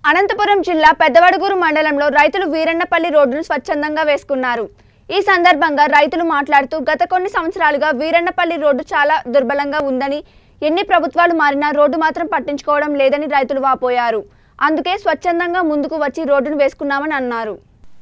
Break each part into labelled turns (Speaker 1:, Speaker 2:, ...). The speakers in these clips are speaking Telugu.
Speaker 1: అనంతపురం జిల్లా పెద్దవడుగురు మండలంలో రైతులు వీరన్నపల్లి రోడ్డును స్వచ్ఛందంగా వేసుకున్నారు ఈ సందర్భంగా రైతులు మాట్లాడుతూ గత కొన్ని సంవత్సరాలుగా వీరన్నపల్లి రోడ్డు చాలా దుర్బలంగా ఉందని ఎన్ని ప్రభుత్వాలు మారినా రోడ్డు మాత్రం పట్టించుకోవడం లేదని రైతులు వాపోయారు అందుకే స్వచ్ఛందంగా ముందుకు వచ్చి రోడ్డును వేసుకున్నామని అన్నారు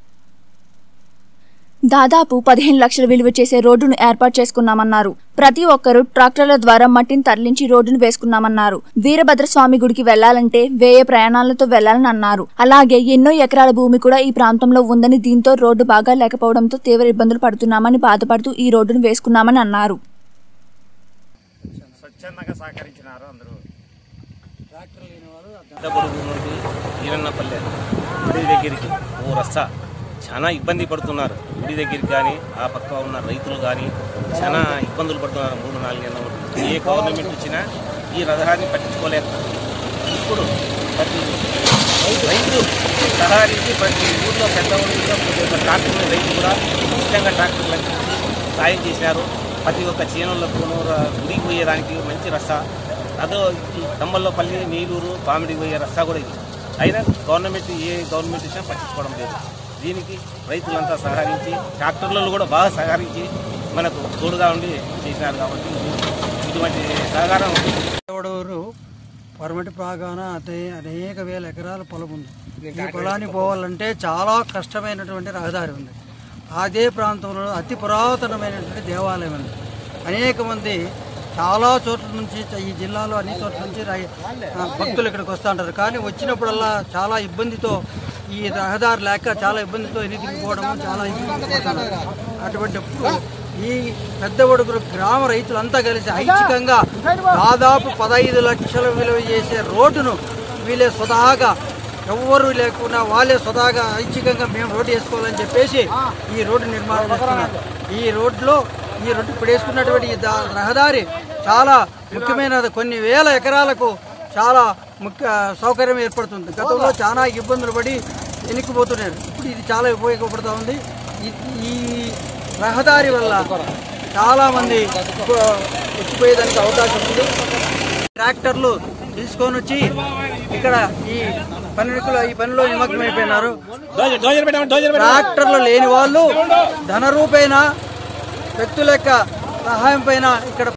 Speaker 2: దాదాపు పదిహేను లక్షల విలువ చేసే రోడ్డును ఏర్పాటు చేసుకున్నామన్నారు ప్రతి ఒక్కరూ ట్రాక్టర్ల ద్వారా మట్టిని తరలించి రోడ్డును వేసుకున్నామన్నారు వీరభద్రస్వామి గుడికి వెళ్లాలంటే వేయ ప్రయాణాలతో వెళ్లాలని అన్నారు అలాగే ఎన్నో ఎకరాల భూమి కూడా ఈ ప్రాంతంలో ఉందని దీంతో రోడ్డు బాగా లేకపోవడంతో తీవ్ర ఇబ్బందులు పడుతున్నామని బాధపడుతూ ఈ రోడ్డును వేసుకున్నామని అన్నారు
Speaker 3: స్వచ్ఛందంగా సహకరించినారు అందరూ పెద్దపొడుగు నుండి ఈరన్నపల్లె గుడి దగ్గరికి ఓ రస్తా చాలా ఇబ్బంది పడుతున్నారు గుడి దగ్గరికి కానీ ఆ పక్క ఉన్న రైతులు కానీ చాలా ఇబ్బందులు పడుతున్నారు మూడు నాలుగేళ్ళ నుండి ఏ గవర్నమెంట్ వచ్చినా ఈ రథాన్ని పట్టించుకోలేదు ఇప్పుడు ప్రతి రైతు సహారించి ప్రతి ఊర్లో పెద్ద ఊళ్ళో ప్రతి ఒక్క ట్రాక్టర్ రైతు కూడా ముఖ్యంగా ట్రాక్టర్లకు సాయం చేసినారు ప్రతి ఒక్క చేనులకు గుడికి పోయేదానికి మంచి రస్తా అదో ఈ తమ్మల్లపల్లి నీలూరు పామిడికి పోయే రస్తా కూడా ఇది అయినా గవర్నమెంట్ ఏ గవర్నమెంట్ వచ్చినా పట్టించుకోవడం లేదు దీనికి రైతులంతా సహకరించి ట్రాక్టర్లలో కూడా బాగా సహకరించి మనకు తోడుగా ఉండి చేసినారు కాబట్టి ఇటువంటి సహకారం
Speaker 4: ఎవడూరు పరమటి ప్రాగాన అదే అనేక వేల ఎకరాల పొలం ఉంది ఈ పొలానికి పోవాలంటే చాలా కష్టమైనటువంటి రహదారి ఉంది అదే ప్రాంతంలో అతి పురాతనమైనటువంటి దేవాలయం ఉంది అనేక మంది చాలా చోట్ల నుంచి ఈ జిల్లాలో అన్ని చోట్ల నుంచి రై- ఆ, భక్తులు ఇక్కడికి వస్తూ ఉంటారు కానీ వచ్చినప్పుడల్లా చాలా ఇబ్బందితో ఈ రహదారి లేక చాలా ఇబ్బందితో ఎన్నికపోవడము చాలా ఇబ్బంది పడుతున్నారు అటువంటిప్పుడు ఈ పెద్ద ఒడుగురు గ్రామ రైతులంతా కలిసి ఐచ్ఛికంగా దాదాపు పదహైదు లక్షల విలువ చేసే రోడ్డును వీళ్ళే స్వతహాగా ఎవ్వరూ లేకుండా వాళ్ళే స్వతహాగా ఐచ్ఛికంగా మేము రోడ్డు వేసుకోవాలని చెప్పేసి ఈ రోడ్డు నిర్మాణం చేస్తున్నారు ఈ రోడ్లో ఈ రోడ్డు ఇప్పుడు వేసుకున్నటువంటి ఈ దా- రహదారి చాలా ముఖ్యమైనది కొన్ని వేల ఎకరాలకు చాలా ముఖ్య సౌకర్యం ఏర్పడుతుంది గతంలో చాలా ఇబ్బందులు పడి వెనక్కిపోతున్నారు ఇప్పుడు ఇది చాలా ఉపయోగపడుతూ ఉంది ఈ- ఈ రహదారి వల్ల చాలా మంది వచ్చిపోయేదానికి అవకాశం ఉంది ట్రాక్టర్లు తీసుకొని వచ్చి ఇక్కడ ఈ పనులు ఈ పనిలో నిమగ్నమైపోయినారు ట్రాక్టర్లు లేని వాళ్ళు ధన రూపేణ వ్యక్తుల యొక్క సహాయం పైన ఇక్కడ